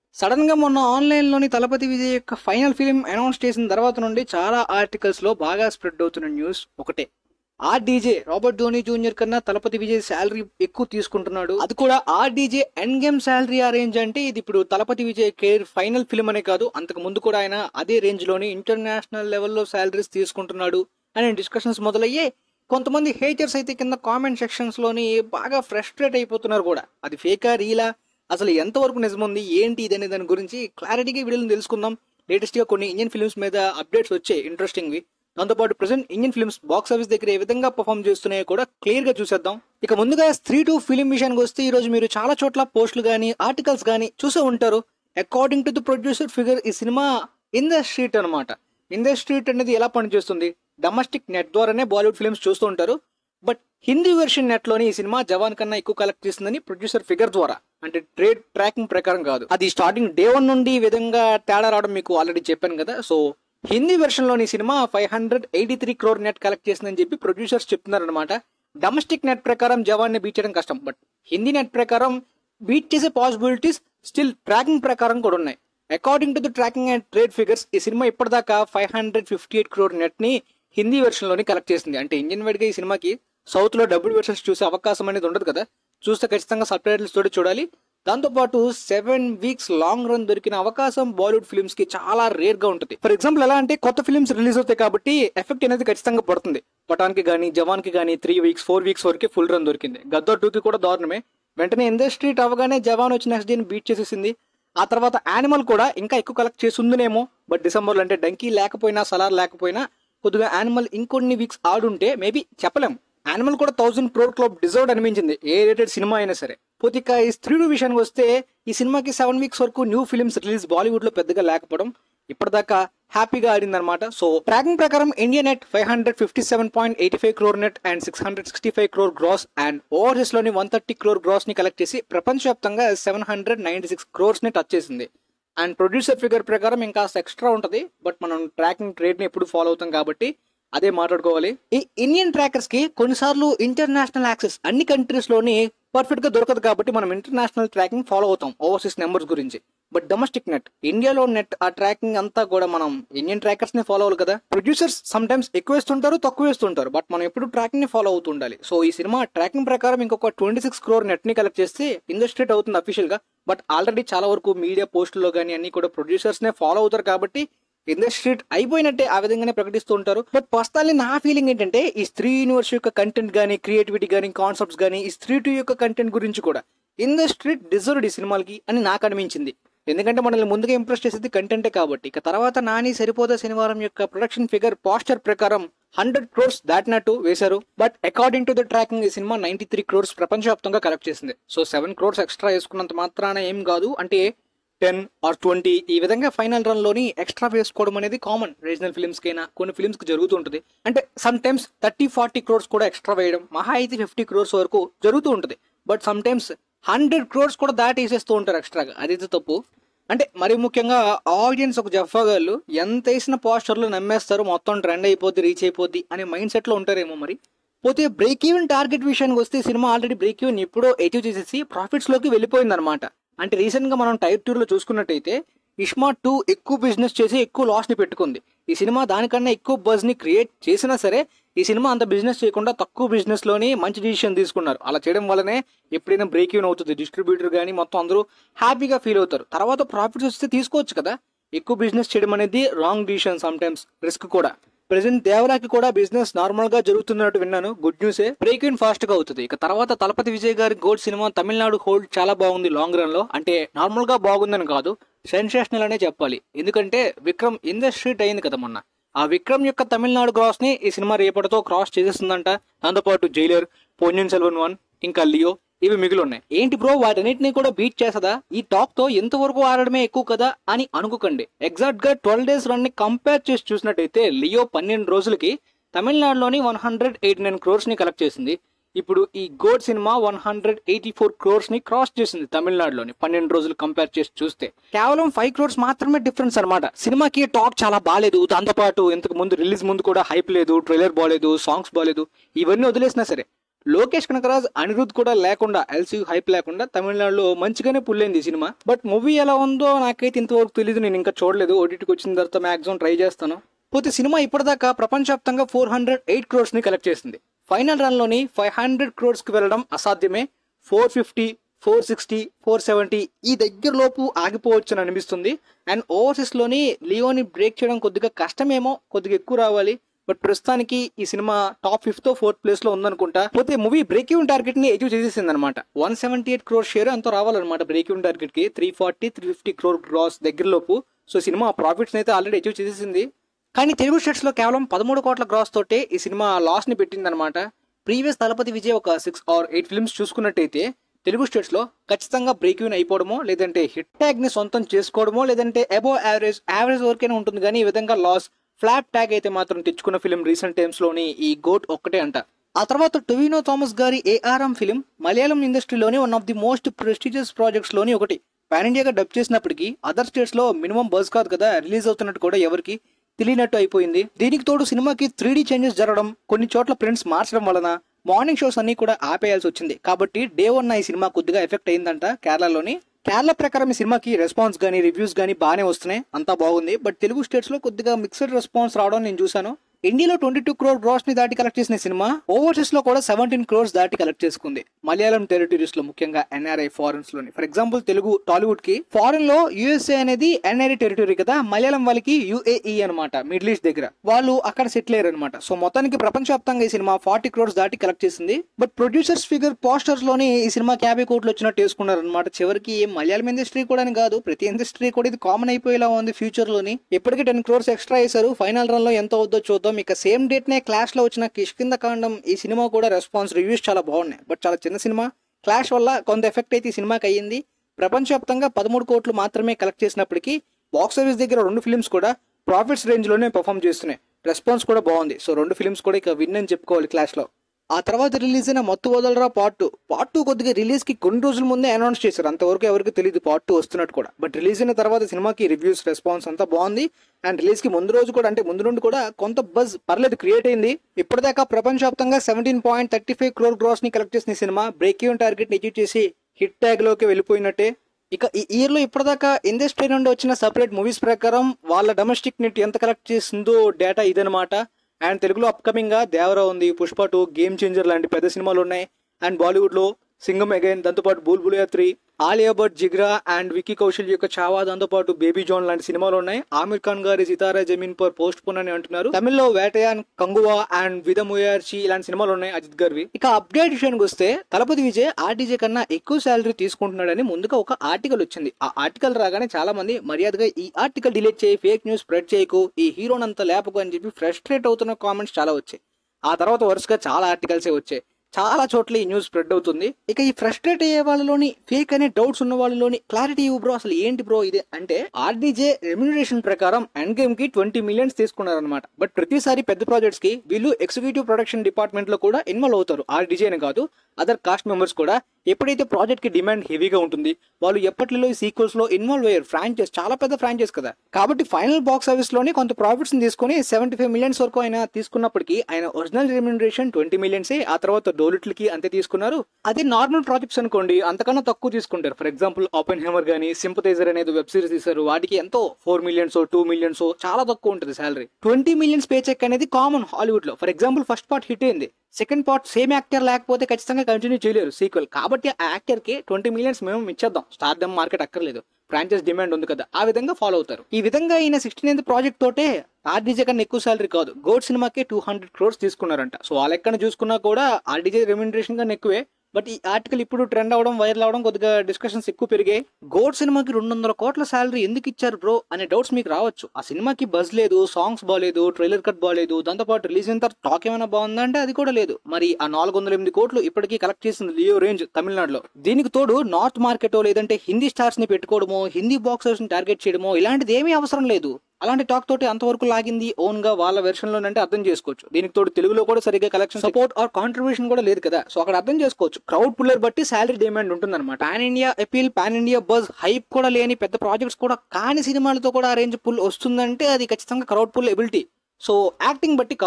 sudden గా మొన్న online లోని తలపతి విజయ్ యొక్క ఫైనల్ ఫిలిం అనౌన్స్ చేసిన తర్వాత నుండి చాలా ఆర్టికల్స్ లో బాగా స్ప్రెడ్ అవుతున్న న్యూస్ ఒకటే ఆ డీజే రాబర్ట్ ధోని జూనియర్ కన్నా తలపతి విజయ్ శాలరీ ఎక్కువ తీసుకుంటున్నాడు అది కూడా ఆ డీజే ఎండ్ గేమ్ శాలరీ ఆ రేంజ్ అంటే ఇది ఇప్పుడు Thalapathy Vijay career final film అనే కాదు అంతకు ముందు కూడా ఆయన అదే రేంజ్ లోని ఇంటర్నేషనల్ లెవెల్లో శాలరీస్ తీసుకుంటున్నాడు అనే డిస్కషన్స్ మొదలయ్యే కొంతమంది హేటర్స్ అయితే కింద కామెంట్ సెక్షన్స్ లోని బాగా ఫ్రస్ట్రేట్ అయిపోతున్నారు కూడా అది ఫేకా రీలా అసలు ఎంతవరకు నిజముంది ఏంటి ఇది అనే దాని గురించి క్లారిటీగా వీడియోని తెలుసుకుందాం లేటెస్ట్ గా కొన్ని ఇండియన్ ఫిల్మ్స్ మీద అప్డేట్స్ వచ్చాయి ఇంట్రెస్టింగ్ వి దాంతోపాటు present Indian films box office దగ్గర ఏ విధంగా పర్ఫామ్ చేస్తున్నాయో కూడా క్లియర్ గా చూసేద్దాం ఇక ముందుగా స్త్రీ టు ఫిలిం విషయానికి వస్తే ఈ రోజు మీరు చాలా చోట్ల పోస్టులు కానీ ఆర్టికల్స్ కానీ చూసే ఉంటారు according to the producer figure ఈ సినిమా ఇన్ ద స్ట్రీట్ అనమాట ఇన్ ద స్ట్రీట్ అనేది ఎలా పనిచేస్తుంది డొమెస్టిక్ నెట్ ద్వారానే బాలీవుడ్ ఫిల్మ్స్ చూస్తూ ఉంటారు బట్ హిందీ వెర్షన్ నెట్ లోని ఈ సినిమా జవాన్ కన్నా ఎక్కువ కలెక్ట్ చేస్తుందని ప్రొడ్యూసర్ ఫిగర్ ద్వారా అంటే ట్రేడ్ ట్రాకింగ్ ప్రకారం కాదు అది స్టార్టింగ్ డే వన్ నుండి ఈ విధంగా తేడా రావడం మీకు ఆల్రెడీ చెప్పాను కదా సో హిందీ వెర్షన్ లోని సినిమా five hundred eighty three crore net collect చేసిందని చెప్పి ప్రొడ్యూసర్స్ చెప్తున్నారనమాట డొమెస్టిక్ నెట్ ప్రకారం జవాన్ ని బీట్ చేయడం కష్టం బట్ హిందీ నెట్ ప్రకారం బీట్ చేసే పాసిబిలిటీస్ స్టిల్ ట్రాకింగ్ ప్రకారం కూడా ఉన్నాయి according to the tracking and trade figures ఈ సినిమా ఇప్పటిదాకా five hundred fifty eight crore net ని హిందీ వెర్షన్ లోని కలెక్ట్ చేసింది అంటే ఇండియన్ వైడ్ గా ఈ సినిమాకి సౌత్ లో డబుల్ వెర్షన్స్ చూసే అవకాశం అనేది ఉండదు కదా చూస్తే ఖచ్చితంగా సబ్ టైటిల్స్ తోటి చూడాలి దాంతోపాటు సెవెన్ వీక్స్ లాంగ్ రన్ దొరికిన అవకాశం బాలీవుడ్ ఫిల్మ్స్ కి చాలా రేర్ గా ఉంటుంది ఫర్ ఎగ్జాంపుల్ ఎలా అంటే కొత్త ఫిల్మ్స్ రిలీజ్ అవుతాయి కాబట్టి ఎఫెక్ట్ అనేది ఖచ్చితంగా పడుతుంది పఠాన్ కి కానీ జవాన్ కి కానీ త్రీ వీక్స్ ఫోర్ వీక్స్ వరకు ఫుల్ రన్ దొరికింది గద్దర్ టూ కి కూడా దారుణమే వెంటనే ఇండస్ట్రీ అవగానే జవాన్ వచ్చి నెక్స్ట్ డేని బీట్ చేసేసింది ఆ తర్వాత యానిమల్ కూడా ఇంకా ఎక్కువ కలెక్ట్ చేసి ఉందినేమో బట్ డిసెంబర్లో అంటే డంకీ లేకపోయినా సలార్ లేకపోయినా కొద్దిగా యానిమల్ ఇంకొన్ని వీక్స్ ఆడుంటే మేబీ చెప్పలేం యానిమల్ కూడా థౌసండ్ క్రోర్ క్లబ్ డిజర్వ్ అనిపించింది ఏ రేటెడ్ సినిమా అయినా సరే పోతే ఇక ఈ స్త్రీడు విషయానికి వస్తే ఈ సినిమాకి సెవెన్ వీక్స్ వరకు న్యూ ఫిల్మ్స్ రిలీజ్ బాలీవుడ్ లో పెద్దగా లేకపోవడం ఇప్పటిదాకా హ్యాపీగా ఆడింది అనమాట సో ట్రాకింగ్ ప్రకారం India net five hundred fifty seven point eighty five crore net and six hundred sixty five crore gross and overseas లోని వన్ థర్టీ క్రోర్ గ్రాస్ ని కలెక్ట్ చేసి ప్రపంచవ్యాప్తంగా seven hundred ninety six crores ని టచ్ చేసింది అండ్ ప్రొడ్యూసర్ ఫిగర్ ప్రకారం ఇంకా extra ఉంటుంది but మనం ట్రాకింగ్ ట్రేడ్ ని ఎప్పుడు ఫాలో అవుతాం కాబట్టి అదే మాట్లాడుకోవాలి ఈ ఇండియన్ ట్రాకర్స్ కి కొన్నిసార్లు ఇంటర్నేషనల్ యాక్సెస్ అన్ని కంట్రీస్ లోని పర్ఫెక్ట్ గా దొరకదు కాబట్టి మనం ఇంటర్నేషనల్ ట్రాకింగ్ ఫాలో అవుతాం ఓవర్సీస్ నెంబర్స్ గురించి బట్ డొమెస్టిక్ నెట్ ఇండియాలో నెట్ ఆ ట్రాకింగ్ అంతా కూడా మనం ఇండియన్ ట్రాకర్స్ ని ఫాలో అవ్వాలి కదా ప్రొడ్యూసర్స్ సమ్ టైమ్స్ ఎక్కువ వేస్తుంటారు తక్కువ వేస్తుంటారు బట్ మనం ఎప్పుడు ట్రాకింగ్ ని ఫాలో అవుతూ ఉండాలి సో ఈ సినిమా ట్రాకింగ్ ప్రకారం ఇంకొక ట్వంటీ సిక్స్ క్రోర్ నెట్ ని కలెక్ట్ చేస్తే ఇండస్ట్రేట్ అవుతుంది అఫీషియల్ గా బట్ ఆల్రెడీ చాలా వరకు మీడియా పోస్టుల్లో కానీ అన్ని కూడా ప్రొడ్యూసర్స్ నే ఫాలో అవుతారు కాబట్టి ఇండస్ట్రీ అయిపోయినట్టే ఆ విధంగానే ప్రకటిస్తూ ఉంటారు బట్ పర్సనల్లీ నా ఫీలింగ్ ఏంటంటే ఈ స్త్రీ యూనివర్స్ యొక్క కంటెంట్ కానీ క్రియేటివిటీ కానీ కాన్సెప్ట్స్ కానీ ఈ స్త్రీ టూ యొక్క కంటెంట్ గురించి కూడా ఇండస్ట్రీ డిజర్వ్డ్ ఈ సినిమాలకి అని నాకు అనిపించింది ఎందుకంటే మనల్ని ముందుగా ఇంప్రెస్ చేసేది కంటెంటే కాబట్టి ఇక తర్వాత నాని సరిపోదా శనివారం యొక్క ప్రొడక్షన్ ఫిగర్ పోస్టర్ ప్రకారం హండ్రెడ్ క్రోర్స్ దాటినట్టు వేశారు but according to the tracking ఈ సినిమా నైన్టీ త్రీ క్రోర్స్ ప్రపంచవ్యాప్తంగా కలెక్ట్ చేసింది సో సెవెన్ క్రోర్స్ ఎక్స్ట్రా వేసుకున్నంత మాత్రాన ఏం కాదు అంటే టెన్ ఆర్ ట్వంటీ ఈ విధంగా ఫైనల్ రన్ లోని ఎక్స్ట్రా వేసుకోవడం అనేది కామన్ రీజనల్ ఫిల్మ్స్ కైనా కొన్ని ఫిల్మ్స్ కి జరుగుతూ ఉంటుంది అంటే sometimes thirty forty crores కూడా ఎక్స్ట్రా వేయడం మహా అయితే ఫిఫ్టీ క్రోర్స్ వరకు జరుగుతూ ఉంటుంది but sometimes hundred crores కూడా దాటి వేసేస్తూ ఉంటారు ఎక్స్ట్రాగా అదైతే తప్పు అంటే మరి ముఖ్యంగా ఆడియన్స్ ఒక జఫాగాళ్ళు ఎంత వేసిన పోస్టర్లు నమ్మేస్తారు మొత్తం ట్రెండ్ అయిపోద్ది రీచ్ అయిపోద్ది అనే మైండ్ సెట్ లో ఉంటారేమో మరి పోతే బ్రేక్ ఈవెన్ టార్గెట్ విషయానికి వస్తే సినిమా ఆల్రెడీ బ్రేక్ ఈవెన్ ఎప్పుడో అచీవ్ చేసేసి ప్రాఫిట్స్ లోకి వెళ్ళిపోయింది అనమాట అంటే రీసెంట్ గా మనం టైర్ టూర్ లో చూసుకున్నట్టయితే ఇష్మా టూ ఎక్కువ బిజినెస్ చేసి ఎక్కువ లాస్ ని పెట్టుకుంది ఈ సినిమా దానికన్నా ఎక్కువ బజ్ ని క్రియేట్ చేసినా సరే ఈ సినిమా అంత బిజినెస్ చేయకుండా తక్కువ బిజినెస్ లోని మంచి డిసిషన్ తీసుకున్నారు అలా చేయడం వల్లనే ఎప్పుడైనా బ్రేక్ ఈవెన్ అవుతుంది డిస్ట్రిబ్యూటర్ కానీ మొత్తం అందరూ హ్యాపీగా ఫీల్ అవుతారు తర్వాత ప్రాఫిట్స్ వస్తే తీసుకోవచ్చు కదా ఎక్కువ బిజినెస్ చేయడం అనేది wrong decision sometimes risk కూడా ప్రెసెంట్ దేవరాకి కూడా బిజినెస్ నార్మల్ గా జరుగుతున్నట్టు విన్నాను గుడ్ న్యూసే బ్రేక్ ఇన్ ఫాస్ట్ గా అవుతుంది ఇక తర్వాత తలపతి విజయ్ గారి గోల్డ్ సినిమా తమిళనాడు హోల్డ్ చాలా బాగుంది లాంగ్ రన్ లో అంటే నార్మల్ గా బాగుందని కాదు సెన్సేషనల్ అనే చెప్పాలి ఎందుకంటే విక్రమ్ ఇన్ ద స్ట్రీట్ అయింది కదా మొన్న ఆ విక్రమ్ యొక్క తమిళనాడు క్రాస్ ని ఈ సినిమా రేపటితో క్రాస్ చేసేస్తుందంట దాంతోపాటు జైలర్ పొన్నిన్ సెల్వన్ వన్ ఇంకా లియో ఇవి మిగిలి ఉన్నాయి ఏంటి బ్రో వాటన్నిటిని కూడా బీట్ చేసదా ఈ టాక్ తో ఎంతవరకు ఆడడమే ఎక్కువ కదా అని అనుకోకండి ఎగ్జాక్ట్ గా ట్వెల్వ్ డేస్ రన్ ని కంపేర్ చేసి చూసినట్టయితే లియో పన్నెండు రోజులకి తమిళనాడులోని one hundred eighty nine crores ని కలెక్ట్ చేసింది ఇప్పుడు ఈ గోడ్ సినిమా one hundred eighty four crores ని క్రాస్ చేసింది తమిళనాడులోని పన్నెండు రోజులు కంపేర్ చేసి చూస్తే కేవలం ఫైవ్ క్రోర్స్ మాత్రమే డిఫరెన్స్ అనమాట సినిమాకి టాక్ చాలా బాగాలేదు దాంతోపాటు ఇంతకు ముందు రిలీజ్ ముందు కూడా హైప్ లేదు ట్రైలర్ బాగాలేదు సాంగ్స్ బాగాలేదు ఇవన్నీ వదిలేసినా సరే లోకేష్ కనకరాజ్ అనిరుద్ కూడా లేకుండా ఎల్సీ హైప్ లేకుండా తమిళనాడులో మంచిగానే పుల్లైంది ఈ సినిమా బట్ మూవీ ఎలా ఉందో నాకైతే ఇంతవరకు తెలియదు నేను ఇంకా చూడలేదు ఓటీటీకి వచ్చిన తర్వాత మ్యాక్సిమం ట్రై చేస్తాను పోతే సినిమా ఇప్పటిదాకా ప్రపంచవ్యాప్తంగా ఫోర్ హండ్రెడ్ ఎయిట్ క్రోర్స్ ని కలెక్ట్ చేసింది ఫైనల్ రన్ లోని ఫైవ్ హండ్రెడ్ క్రోర్స్ కి వెళ్ళడం అసాధ్యమే four fifty four sixty four seventy ఈ దగ్గర లోపు ఆగిపోవచ్చు అని అనిపిస్తుంది అండ్ ఓవర్సీస్ లోని లియోని బ్రేక్ చేయడం కొద్దిగా కష్టమేమో కొద్దిగా ఎక్కువ రావాలి బట్ ప్రస్తుతానికి ఈ సినిమా టాప్ ఫిఫ్త్ ఫోర్త్ ప్లేస్ లో ఉందనుకుంటా పోతే మూవీ బ్రేక్ ఈవెన్ టార్గెట్ ని అచీవ్ చేసేసింది అనమాట one seventy eight crore share అంతా రావాలన్నమాట బ్రేక్ ఈవెన్ టార్గెట్ కి three forty three fifty crore gross దగ్గర లోపు సో సినిమా ప్రాఫిట్స్ అయితే ఆల్రెడీ అచీవ్ చేసేసింది కానీ తెలుగు స్టేట్స్ లో కేవలం పదమూడు కోట్ల గ్రాస్ తోటే ఈ సినిమా లాస్ ని పెట్టిందనమాట ప్రీవియస్ తలపతి విజయ్ ఒక సిక్స్ ఆర్ ఎయిట్ ఫిల్మ్స్ చూసుకున్నట్టయితే తెలుగు స్టేట్స్ లో ఖచ్చితంగా బ్రేక్ ఈవెన్ అయిపోవడమో లేదంటే హిట్ ట్యాగ్ ని సొంతం చేసుకోవడమో లేదంటే అబో యావరేజ్ యావరేజ్ వరకైనా ఉంటుంది కానీ ఈ విధంగా లాస్ ఫ్లాప్ ట్యాగ్ అయితే మాత్రం తెచ్చుకున్న ఫిలిం రీసెంట్ టైమ్స్ లోని ఈ గోట్ ఒక్కటే అంట ఆ తర్వాత టొవినో థామస్ గారి ఏఆర్ఎం ఫిలిం మలయాళం ఇండస్ట్రీలోని one of the most prestigious projects లోని ఒకటి పాన్ ఇండియాగా డబ్ చేసినప్పటికీ అదర్ స్టేట్స్ లో మినిమం బజ్ కాదు కదా రిలీజ్ అవుతున్నట్టు కూడా ఎవరికి తెలియనట్టు అయిపోయింది దీనికి తోడు సినిమాకి త్రీ డీ చేంజెస్ జరగడం కొన్ని చోట్ల ప్రింట్స్ మార్చడం వలన మార్నింగ్ షోస్ అన్ని కూడా ఆపేయాల్సి వచ్చింది కాబట్టి డే వన్ ఈ సినిమా కొద్దిగా ఎఫెక్ట్ అయిందంట కేరళలోని కేరళ ప్రకారం ఈ సినిమాకి రెస్పాన్స్ గానీ రివ్యూస్ గానీ బాగానే వస్తున్నాయి అంతా బాగుంది బట్ తెలుగు స్టేట్స్ లో కొద్దిగా మిక్స్డ్ రెస్పాన్స్ రావడం నేను చూశాను ఇండియాలో ట్వంటీ టూ క్రోర్ గ్రాస్ ని దాటి కలెక్ట్ చేసిన సినిమా ఓవర్సీస్ లో కూడా సెవెంటీన్ క్రోర్స్ దాటి కలెక్ట్ చేసుకుంది మలయాళం టెరిటరీస్ లో ముఖ్యంగా ఎన్ఆర్ఐ ఫారెన్స్ లోని ఫర్ ఎగ్జాంపుల్ తెలుగు టాలీవుడ్ కి ఫారెన్ లో యుఎస్ఏ అనేది ఎన్ఆర్ఐ టెరిటరీ కదా మలయాళం వాళ్ళకి యుఏఈ అనమాట మిడిల్ ఈస్ట్ దగ్గర వాళ్ళు అక్కడ సెటిల్ అయ్యారు అనమాట సో మొత్తానికి ప్రపంచవ్యాప్తంగా ఈ సినిమా ఫార్టీ క్రోర్స్ దాటి కలెక్ట్ చేసింది బట్ ప్రొడ్యూసర్స్ ఫిగర్ పోస్టర్స్ లోని ఈ సినిమాకి యాభై కోట్లు వచ్చినట్టు వేసుకున్నారు అనమాట చివరికి మలయాళం ఇండస్ట్రీ కూడా అని కాదు ప్రతి ఇండస్ట్రీ కూడా ఇది కామన్ అయిపోయేలా ఉంది ఫ్యూచర్ లోని ఇప్పటికీ టెన్ క్రోర్స్ ఎక్స్ట్రా వేశారు ఫైనల్ రన్ లో ఎంత అవుద్దో చూద్దాం ఇక సేమ్ డేట్ నే క్లాష్ లో వచ్చిన కిష్కింద కాండం ఈ సినిమా కూడా రెస్పాన్స్ రివ్యూస్ చాలా బాగున్నాయి బట్ చాలా చిన్న సినిమా క్లాష్ వల్ల కొంత ఎఫెక్ట్ అయితే ఈ సినిమాకి అయ్యింది ప్రపంచవ్యాప్తంగా పదమూడు కోట్లు మాత్రమే కలెక్ట్ చేసినప్పటికీ బాక్స్ ఆఫీస్ దగ్గర రెండు ఫిల్మ్స్ కూడా ప్రాఫిట్స్ రేంజ్ లోనే పర్ఫామ్ చేస్తున్నాయి రెస్పాన్స్ కూడా బాగుంది సో రెండు ఫిల్మ్స్ కూడా ఇక విన్ అని చెప్పుకోవాలి క్లాష్ లో ఆ తర్వాత రిలీజ్ అయిన Mathu Vadalara part two part two కొద్దిగా రిలీజ్ కి కొన్ని రోజుల ముందే అనౌన్స్ చేశారు అంతవరకు ఎవరికి తెలియదు పార్ట్ టూ వస్తున్నట్టు కూడా బట్ రిలీజ్ అయిన తర్వాత సినిమాకి రివ్యూస్ రెస్పాన్స్ అంతా బాగుంది అండ్ రిలీజ్ కి ముందు రోజు కూడా అంటే ముందు నుండి కూడా కొంత బజ్ పర్లేదు క్రియేట్ అయింది ఇప్పటిదాకా ప్రపంచవ్యాప్తంగా seventeen point thirty five crore gross ని కలెక్ట్ చేసిన ఈ సినిమా బ్రేక్ ఈవెన్ టార్గెట్ ని అచీవ్ చేసి హిట్ ట్యాగ్ లోకి వెళ్ళిపోయినట్టే ఇక ఈ ఇయర్ లో ఇప్పటిదాకా ఇండస్ట్రీ నుండి వచ్చిన సపరేట్ మూవీస్ ప్రకారం వాళ్ళ డొమెస్టిక్ నెట్ ఎంత కలెక్ట్ చేసిందో డేటా ఇదనమాట అండ్ తెలుగులో అప్కమింగ్ గా దేవరా ఉంది పుష్ప టూ గేమ్ చేంజర్ లాంటి పెద్ద సినిమాలు ఉన్నాయి అండ్ బాలీవుడ్ లో సింగం అగైన్ దాంతోపాటు బూల్ బులియా త్రీ ఆలియా భట్ జిగ్రా అండ్ విక్కీ కౌశల్ యొక్క చావా దాంతోపాటు బేబీ జాన్ లాంటి సినిమాలు ఉన్నాయి ఆమిర్ ఖాన్ గారి సితారా జమీన్ పర్ పోస్ట్ పోన్ అని అంటున్నారు తమిళ్లో వేటయాన్ కంగువా అండ్ విధముయార్చి ఇలాంటి సినిమాలు ఉన్నాయి అజిత్ గారివి ఇక అప్డేట్ విషయానికి వస్తే తలపతి విజయ్ ఆర్డీజే కన్నా ఎక్కువ శాలరీ తీసుకుంటున్నాడని ముందుగా ఒక ఆర్టికల్ వచ్చింది ఆ ఆర్టికల్ రాగానే చాలా మంది మర్యాదగా ఈ ఆర్టికల్ డిలీట్ చేయి ఫేక్ న్యూస్ స్ప్రెడ్ చేయకు ఈ హీరోనంత లేపకు అని చెప్పి ఫ్రస్ట్రేట్ అవుతున్న కామెంట్స్ చాలా వచ్చాయి ఆ తర్వాత వరుసగా చాలా ఆర్టికల్సే వచ్చాయి చాలా చోట్ల ఈ న్యూస్ స్ప్రెడ్ అవుతుంది ఇక ఈ ఫ్రస్ట్రేట్ అయ్యే వాళ్ళలోని ఫేక్ అనే డౌట్స్ ఉన్న వాళ్ళలోని క్లారిటీ ఇవ్వు బ్రో అసలు ఏంటి బ్రో ఇది అంటే ఆర్డీజే రెమ్యునరేషన్ ప్రకారం ఎండ్ గేమ్ కి ట్వంటీ మిలియన్స్ తీసుకున్నారనమాట బట్ ప్రతిసారి పెద్ద ప్రాజెక్ట్స్ కి వీళ్ళు ఎగ్జిక్యూటివ్ ప్రొడక్షన్ డిపార్ట్మెంట్ లో కూడా ఇన్వాల్వ్ అవుతారు ఆర్డీజే అని కాదు అదర్ కాస్ట్ మెంబర్స్ కూడా ఎప్పుడైతే ప్రాజెక్ట్ కి డిమాండ్ హెవీగా ఉంటుంది వాళ్ళు ఎప్పటిలో ఈ సీక్వెల్స్ లో ఇన్వాల్వ్ అయ్యారు ఫ్రాంచైజ్ చాలా పెద్ద ఫ్రాంచైజ్ కదా కాబట్టి ఫైనల్ బాక్స్ ఆఫీస్ లోని కొంత ప్రాఫిట్స్ తీసుకుని సెవెంటీ ఫైవ్ మిలియన్స్ వరకు ఆయన తీసుకున్నప్పటికీ ఆయన ఒరిజినల్ రెమ్యునరేషన్ ట్వంటీ మిలియన్స్ ఆ తర్వాత డోలిట్లకి అంతే తీసుకున్నారు అదే నార్మల్ ప్రాజెక్ట్స్ అనుకోండి అంతకన్నా తక్కువ తీసుకుంటారు ఫర్ ఎగ్జాంపుల్ ఓపెన్ హెమర్ గానీ సింపతైజర్ అనేది వెబ్ సిరీస్ తీశారు వాటికి ఎంతో ఫోర్ మిలియన్స్ టూ మిలియన్స్ చాలా తక్కువ ఉంటుంది salary twenty millions pay check అనేది కామన్ హాలీవుడ్ లో for example first part hit అయింది సెకండ్ పార్ట్ సేమ్ యాక్టర్ లేకపోతే ఖచ్చితంగా కంటిన్యూ చేయలేరు సీక్వెల్ కాబట్టి ఆ యాక్టర్ కి ట్వంటీ మిలియన్స్ మేము ఇచ్చేద్దాం స్టార్ దమ్ మార్కెట్ అక్కర్లేదు ఫ్రాంచైజ్ డిమాండ్ ఉంది కదా ఆ విధంగా ఫాలో అవుతారు ఈ విధంగా ఈయన సిక్స్టీన్ ఎయిత్ ప్రాజెక్ట్ తోటే ఆర్డీజే కన్నా ఎక్కువ సాలరీ కాదు గోడ్ సినిమాకి టూ హండ్రెడ్ క్రోర్స్ తీసుకున్నారంట సో ఆ లెక్కన చూసుకున్నా కూడా ఆర్డీజే రెమ్యూనరేషన్ కన్నా ఎక్కువే బట్ ఈ ఆర్టికల్ ఇప్పుడు ట్రెండ్ అవడం వైరల్ అవడం కొద్దిగా డిస్కషన్స్ ఎక్కువ పెరిగాయి గోడ్ సినిమాకి రెండు వందల కోట్ల శాలరీ ఎందుకు ఇచ్చారు బ్రో అనే డౌట్స్ మీకు రావచ్చు ఆ సినిమాకి బజ్ లేదు సాంగ్స్ బాగాలేదు ట్రైలర్ కట్ బాగాలేదు దాంతోపాటు రిలీజ్ అయిన తర్వాత టాక్ ఏమైనా బాగుందా అంటే అది కూడా లేదు మరి ఆ నాలుగు వందల ఎనిమిది కోట్లు ఇప్పటికీ కలెక్ట్ చేసిన లియో రేంజ్ తమిళనాడులో దీనికి తోడు నార్త్ మార్కెట్ లేదంటే హిందీ స్టార్స్ ని పెట్టుకోవడమో హిందీ బాక్సర్స్ ని టార్గెట్ చేయడమో ఇలాంటిది ఏమీ అవసరం లేదు అలాంటి టాక్ తోటి అంతవరకు లాగింది ఓన్ గా వాళ్ళ వెర్షన్ లోనంటే అర్థం చేసుకోవచ్చు దీనికి తోడు తెలుగులో కూడా సరిగ్గా కలెక్షన్ సపోర్ట్ ఆర్ కాంట్రిబ్యూషన్ కూడా లేదు కదా సో అక్కడ అర్థం చేసుకోవచ్చు క్రౌడ్ పుల్లర్ బట్టి శాలరీ డిమాండ్ ఉంటుందన్నమాట pan India appeal pan India buzz hype కూడా లేని పెద్ద ప్రాజెక్ట్స్ కూడా కాని సినిమాలతో కూడా ఆ రేంజ్ పుల్ వస్తుందంటే అది ఖచ్చితంగా crowd pull ability so acting బట్టి కాదు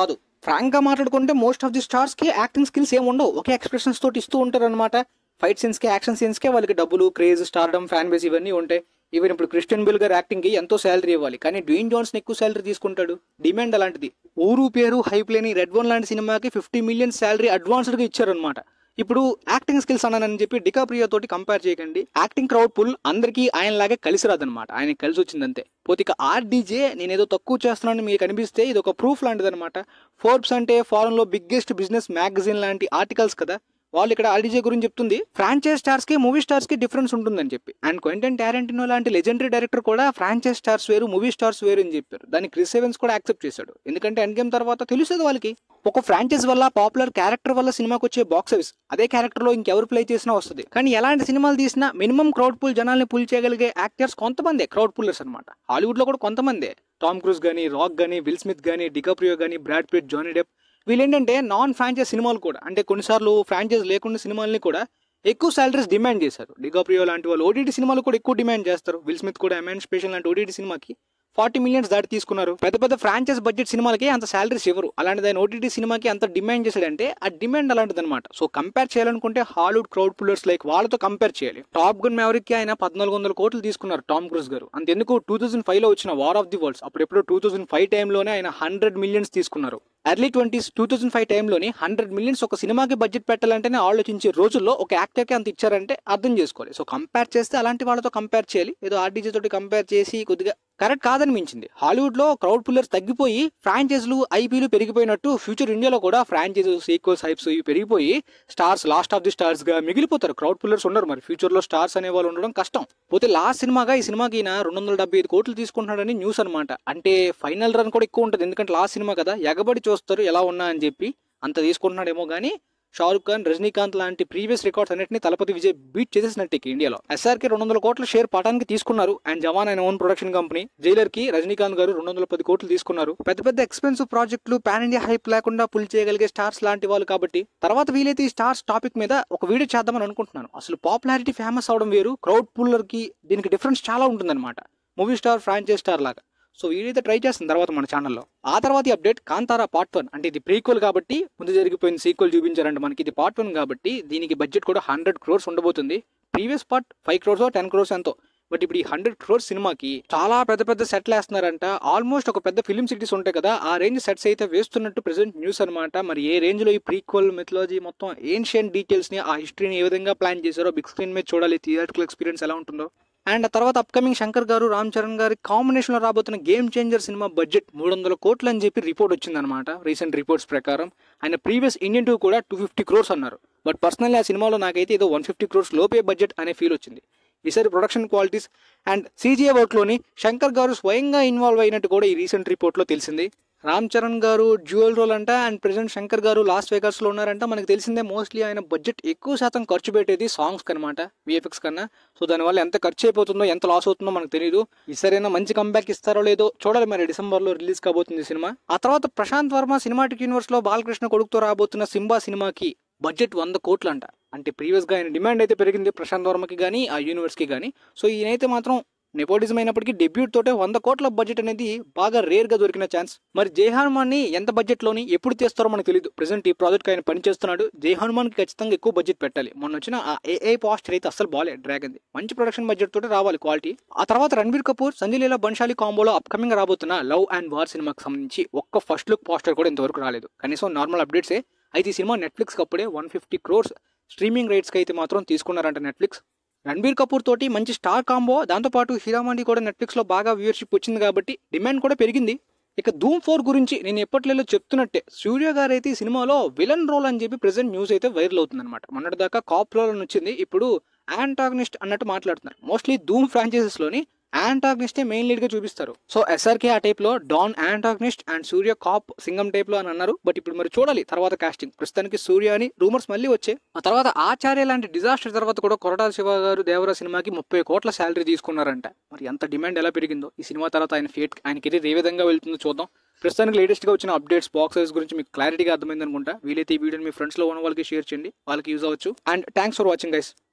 ఫ్రాంక్ గా మాట్లాడుకుంటే మోస్ట్ ఆఫ్ ది స్టార్స్ కి యాక్టింగ్ స్కిల్స్ ఏమి ఉండవు ఒకే ఎక్స్ప్రెషన్స్ తోటి ఇస్తూ ఉంటారు అనమాట ఫైట్ సీన్స్ కి యాక్షన్ సీన్స్ కి వాళ్ళకి డబ్బులు క్రేజ్ స్టార్డమ్ ఫ్యాన్ బేస్ ఇవన్నీ ఉంటాయి ఈవెన్ ఇప్పుడు క్రిస్టియన్ బిల్ గారు యాక్టింగ్ కి ఎంతో శాలరీ ఇవ్వాలి కానీ డ్యూయిన్ జాన్సన్ ఎక్కువ శాలరీ తీసుకుంటాడు డిమాండ్ అలాంటిది ఊరు పేరు హైప్ లేని రెడ్ వన్ లాంటి సినిమాకి ఫిఫ్టీ మిలియన్ శాలరీ అడ్వాన్స్డ్ గా ఇచ్చారనమాట ఇప్పుడు యాక్టింగ్ స్కిల్స్ అన్నానని చెప్పి డికాప్రియో తోటి కంపేర్ చేయకండి యాక్టింగ్ క్రౌడ్ పుల్ అందరికీ ఆయన లాగే కలిసి రాదనమాట ఆయన కలిసి వచ్చింది అంతే పోతే ఇక ఆర్డీజే నేను ఏదో తక్కువ చేస్తున్నాను మీకు అనిపిస్తే ఇది ఒక ప్రూఫ్ లాంటిది అనమాట ఫోర్బ్స్ అంటే ఫారెన్ లో బిగ్గెస్ట్ బిజినెస్ మ్యాగజైన్ లాంటి ఆర్టికల్స్ కదా వాళ్ళు ఇక్కడ ఆర్డీజే గురించి చెప్తుంది ఫ్రాంచైజ్ స్టార్స్ కి మూవీ స్టార్స్ కి డిఫరెన్స్ ఉంటుందని చెప్పి అండ్ క్వెంటన్ టారెంటినో లాంటి లెజెండరీ డైరెక్టర్ కూడా ఫ్రాంచైజ్ స్టార్స్ వేరు మూవీ స్టార్స్ వేరు అని చెప్పారు దాన్ని క్రిస్ ఎవెన్స్ కూడా యాక్సెప్ట్ చేశాడు ఎందుకంటే ఎండ్ గేమ్ తర్వాత తెలుస్తుంది వాళ్ళకి ఒక ఫ్రాంచైజ్ వల్ల పాపులర్ క్యారెక్టర్ వల్ల సినిమాకి వచ్చే బాక్స్ ఆఫీస్ అదే క్యారెక్టర్ లో ఇంకెవరు ప్లే చేసినా వస్తుంది కానీ ఎలాంటి సినిమాలు తీసినా మినిమం క్రౌడ్ పుల్ జనాల్ని పుల్ చేయగలిగే యాక్టర్స్ కొంతమందే క్రౌడ్ పుల్లర్స్ అనమాట హాలీవుడ్ లో కూడా కొంతమందే టామ్ క్రూజ్ గానీ రాక్ గానీ విల్ స్మిత్ గానీ డికాప్రియో గానీ బ్రాడ్ పిట్ జానీ డెప్ వీళ్ళేంటంటే నాన్ ఫ్రాంచైజ్ సినిమాలు కూడా అంటే కొన్నిసార్లు ఫ్రాంచైజ్ లేకుండా సినిమాల్ని కూడా ఎక్కువ సాలరీస్ డిమాండ్ చేశారు డికాప్రియో లాంటి వాళ్ళు ఓటీటీ సినిమాలు కూడా ఎక్కువ డిమాండ్ చేస్తారు విల్ స్మిత్ కూడా ఎమాన్ స్పెషల్ లాంటి ఓటీటీ సినిమాకి ఫార్టీ మిలియన్స్ దాటి తీసుకున్నారు పెద్ద పెద్ద ఫ్రాంచైజ్ బడ్జెట్ సినిమాలకి అంత సాలరీస్ ఇవ్వరు అలాంటిది ఆయన ఓటీటీ సినిమాకి అంత డిమాండ్ చేశాడంటే ఆ డిమాండ్ అలాంటిది అనమాట సో కంపేర్ చేయాలనుకుంటే హాలీవుడ్ క్రౌడ్ పుల్లర్స్ లైక్ వాళ్ళతో కంపేర్ చేయాలి టాప్ గన్ మ్యావరిక్ కి ఆయన పద్నాలుగు వందల కోట్లు తీసుకున్నారు టామ్ క్రూజ్ గారు అంతెందుకు టూ థౌసండ్ ఫైవ్ లో వచ్చిన వార్ ఆఫ్ ది వరల్డ్స్ అప్పుడు ఎప్పుడో టూ థౌసండ్ ఫైవ్ టైంలోనే ఆయన హండ్రెడ్ మిలియన్స్ తీసుకున్నారు early twenties two thousand five టైంలోని హండ్రెడ్ మిలియన్స్ ఒక సినిమాకి బడ్జెట్ పెట్టాలంటేనే ఆలోచించే రోజుల్లో ఒక యాక్టర్కి అంత ఇచ్చారంటే అర్థం చేసుకోవాలి సో కంపేర్ చేస్తే అలాంటి వాళ్ళతో కంపేర్ చేయాలి ఏదో ఆర్డీజీ తోటి కంపేర్ చేసి కొద్దిగా కరెక్ట్ కాదనిపించింది హాలీవుడ్ లో క్రౌడ్ పుల్లర్స్ తగ్గిపోయి ఫ్రాంచైజీలు ఐపీలు పెరిగిపోయినట్టు ఫ్యూచర్ ఇండియాలో కూడా ఫ్రాంచైజీస్ సీక్వల్స్ హైప్స్ ఇవి పెరిగిపోయి stars last of the stars గా మిగిలిపోతారు క్రౌడ్ పుల్లర్స్ ఉండరు మరి ఫ్యూచర్ లో స్టార్స్ అనే వాళ్ళు ఉండడం కష్టం పోతే లాస్ట్ సినిమాగా ఈ సినిమాకి ఈయన రెండు వందల డెబ్బై ఐదు కోట్లు తీసుకుంటున్నాడని న్యూస్ అనమాట అంటే ఫైనల్ రన్ కూడా ఎక్కువ ఉంటుంది ఎందుకంటే లాస్ట్ సినిమా కదా ఎగబడి చూస్తారు ఎలా ఉన్నా అని చెప్పి అంత తీసుకుంటున్నాడేమో కానీ షారుఖ్ ఖాన్ రజనీకాంత్ లాంటి ప్రీవియస్ రికార్డ్స్ అన్నింటినీ తలపతి విజయ్ బీట్ చేసేసినట్టు ఇక ఇండియాలో ఎస్ఆర్కి రెండు వందల కోట్ల షేర్ పటానికి తీసుకున్నారు అండ్ జవాన్ ఆయన ఓన్ ప్రొడక్షన్ కంపెనీ జైలర్ కి రజనీకాంత్ గారు రెండు వందల పది కోట్లు తీసుకున్నారు పెద్ద పెద్ద ఎక్స్పెన్సివ్ ప్రాజెక్టులు పాన్ ఇండియా హైప్ లేకుండా పుల్ చేయగలిగే స్టార్స్ లాంటి వాళ్ళు కాబట్టి తర్వాత వీలైతే ఈ స్టార్స్ టాపిక్ మీద ఒక వీడియో చేద్దామని అనుకుంటున్నాను అసలు పాపులారిటీ ఫేమస్ అవడం వేరు క్రౌడ్ పుల్లర్ కి దీనికి డిఫరెన్స్ చాలా ఉంటుందన్నమాట మూవీ స్టార్ ఫ్రాంచైజ్ స్టార్ లాగా సో వీడైతే ట్రై చేస్తుంది తర్వాత మన ఛానల్లో ఆ తర్వాత ఈ అప్డేట్ కాంతారా పార్ట్ వన్ అంటే ఇది ప్రీక్వల్ కాబట్టి ముందు జరిగిపోయిన సీక్వల్ చూపించారంటే మనకి ఇది పార్ట్ వన్ కాబట్టి దీనికి బడ్జెట్ కూడా హండ్రెడ్ క్రోర్స్ ఉండబోతుంది previous part five crores ten crores ఎంతో బట్ ఇప్పుడు ఈ హండ్రెడ్ క్రోర్స్ సినిమాకి చాలా పెద్ద పెద్ద సెట్లు వేస్తున్నారంట ఆల్మోస్ట్ ఒక పెద్ద ఫిలిం సిటీస్ ఉంటాయి కదా ఆ రేంజ్ సెట్స్ అయితే వేస్తున్నట్టు ప్రెసెంట్ న్యూస్ అనమాట మరి ఏ రేంజ్ లో ఈ ప్రీక్వల్ మెథలాజీ మొత్తం ఏన్షియన్ డీటెయిల్స్ ని ఆ హిస్టరీని ఏ విధంగా ప్లాన్ చేశారో బిగ్ స్క్రీన్ మీద చూడాలి థియేటికల్ ఎక్స్పీరియన్స్ ఎలా ఉంటుందో అండ్ ఆ తర్వాత అప్కమింగ్ శంకర్ గారు రామ్ చరణ్ గారి కాంబినేషన్ లో రాబోతున్న గేమ్ చేంజర్ సినిమా బడ్జెట్ మూడు వందల కోట్లు అని చెప్పి రిపోర్ట్ వచ్చిందనమాట రీసెంట్ రిపోర్ట్స్ ప్రకారం ఆయన ప్రీవియస్ ఇండియన్ టూ కూడా టూ ఫిఫ్టీ క్రోర్స్ అన్నారు బట్ పర్సనల్లీ ఆ సినిమాలో నాకైతే ఏదో వన్ ఫిఫ్టీ క్రోర్స్ లోపే బడ్జెట్ అనే ఫీల్ వచ్చింది ఈసారి ప్రొడక్షన్ క్వాలిటీస్ అండ్ సీజీఏ వర్క్లోని శంకర్ గారు స్వయంగా ఇన్వాల్వ్ అయినట్టు కూడా ఈ రీసెంట్ రిపోర్ట్లో తెలిసింది రామ్ చరణ్ గారు డ్యూయల్ రోల్ అంట అండ్ ప్రెసెంట్ శంకర్ గారు లాస్ట్ వేగర్స్ లో ఉన్నారంట మనకు తెలిసిందే మోస్ట్లీ ఆయన బడ్జెట్ ఎక్కువ శాతం ఖర్చు పెట్టేది సాంగ్స్ కనమాట విఎఫ్ఎక్స్ కన్నా సో దానివల్ల ఎంత ఖర్చు అయిపోతుందో ఎంత లాస్ అవుతుందో మనకు తెలియదు ఈసారైనా మంచి కంబ్యాక్ ఇస్తారో లేదో చూడాలి మరి డిసెంబర్ లో రిలీజ్ కాబోతుంది సినిమా ఆ తర్వాత ప్రశాంత్ వర్మ సినిమాటిక్ యూనివర్స్ లో బాలకృష్ణ కొడుకుతో రాబోతున్న సింబా సినిమాకి బడ్జెట్ వంద కోట్లు అంట అంటే ప్రీవియస్ గా ఆయన డిమాండ్ అయితే పెరిగింది ప్రశాంత్ వర్మకి కానీ ఆ యూనివర్స్ కి కానీ సో ఈయనైతే మాత్రం నెపోటిజం అయినప్పటికీ డెబ్యూట్ తోటే వంద కోట్ల బడ్జెట్ అనేది బాగా రేర్ గా దొరికిన ఛాన్స్ మరి జై హనుమాన్ ని ఎంత బడ్జెట్ లోని ఎప్పుడు తీస్తారో మనకు తెలియదు ప్రెసెంట్ ఈ ప్రాజెక్ట్ ఆయన పని చేస్తున్నాడు జై హనుమాన్ కి ఖచ్చితంగా ఎక్కువ బడ్జెట్ పెట్టాలి మొన్న వచ్చిన ఆ ఏఐ పాస్టర్ అయితే అసలు బాలే డ్రాగన్ మంచి ప్రొడక్షన్ బడ్జెట్ తోటి రావాలి క్వాలిటీ ఆ తర్వాత రణబీర్ కపూర్ సంజయ్ లీలా బన్షాలి కాంబోలో అప్కమింగ్ రాబోతున్న లవ్ అండ్ వార్ సినిమాకి సంబంధించి ఒక్క ఫస్ట్ లుక్ పోస్టర్ కూడా ఇంతవరకు రాలేదు కనీసం నార్మల్ అప్డేట్సే అయితే ఈ సినిమా నెట్ఫ్లిక్స్ అప్పుడే వన్ ఫిఫ్టీ క్రోర్స్ స్ట్రీమింగ్ రైట్స్కి అయితే మాత్రం తీసుకున్నారంట నెట్ఫ్లిక్స్ రణబీర్ కపూర్ తోటి మంచి స్టార్ కాంబో దాంతోపాటు హీరామండి కూడా నెట్ఫ్లిక్స్లో బాగా వ్యూవర్షిప్ వచ్చింది కాబట్టి డిమాండ్ కూడా పెరిగింది ఇక ధూమ్ ఫోర్ గురించి నేను ఎప్పట్లో చెప్తున్నట్టే సూర్య గారు అయితే ఈ సినిమాలో విలన్ రోల్ అని చెప్పి ప్రెసెంట్ న్యూస్ అయితే వైరల్ అవుతుంది అనమాట మొన్నటిదాకా కాప్ రోల్ అని వచ్చింది ఇప్పుడు యాంటాగనిస్ట్ అన్నట్టు మాట్లాడుతున్నారు మోస్ట్లీ ధూమ్ ఫ్రాంచైజెస్లోని యాంటాగనిస్టే మెయిన్ లీడ్ గా చూపిస్తారు సో ఎస్ఆర్కే ఆ టైప్ లో don antagonist and Suriya cop Singham type లో అని అన్నారు బట్ ఇప్పుడు మరి చూడాలి తర్వాత కాస్టింగ్ ప్రస్తుతానికి సూర్య అని రూమర్స్ మళ్ళీ వచ్చాయి ఆ తర్వాత ఆచార్య లాంటి డిజాస్టర్ తర్వాత కూడా కొరటాల శివ గారు దేవరా సినిమాకి ముప్పై కోట్ల శాలరీ తీసుకున్నారంట మరి ఎంత డిమాండ్ ఎలా పెరిగిందో ఈ సినిమా తర్వాత ఆయన ఫేట్ ఆయన కెరీర్ ఏ విధంగా వెళ్తుందో చూద్దాం ప్రస్తుతానికి లేటెస్ట్ గా వచ్చిన అప్డేట్స్ బాక్స్ సైజ్ గురించి మీకు క్లారిటీగా అర్థమైంది అనుకుంటా వీలైతే ఈ వీడియోని మీ ఫ్రెండ్స్ లో ఉన్న వాళ్ళకి షేర్ చేయండి వాళ్ళకి యూజ్ అవ్వచ్చు and thanks for watching guys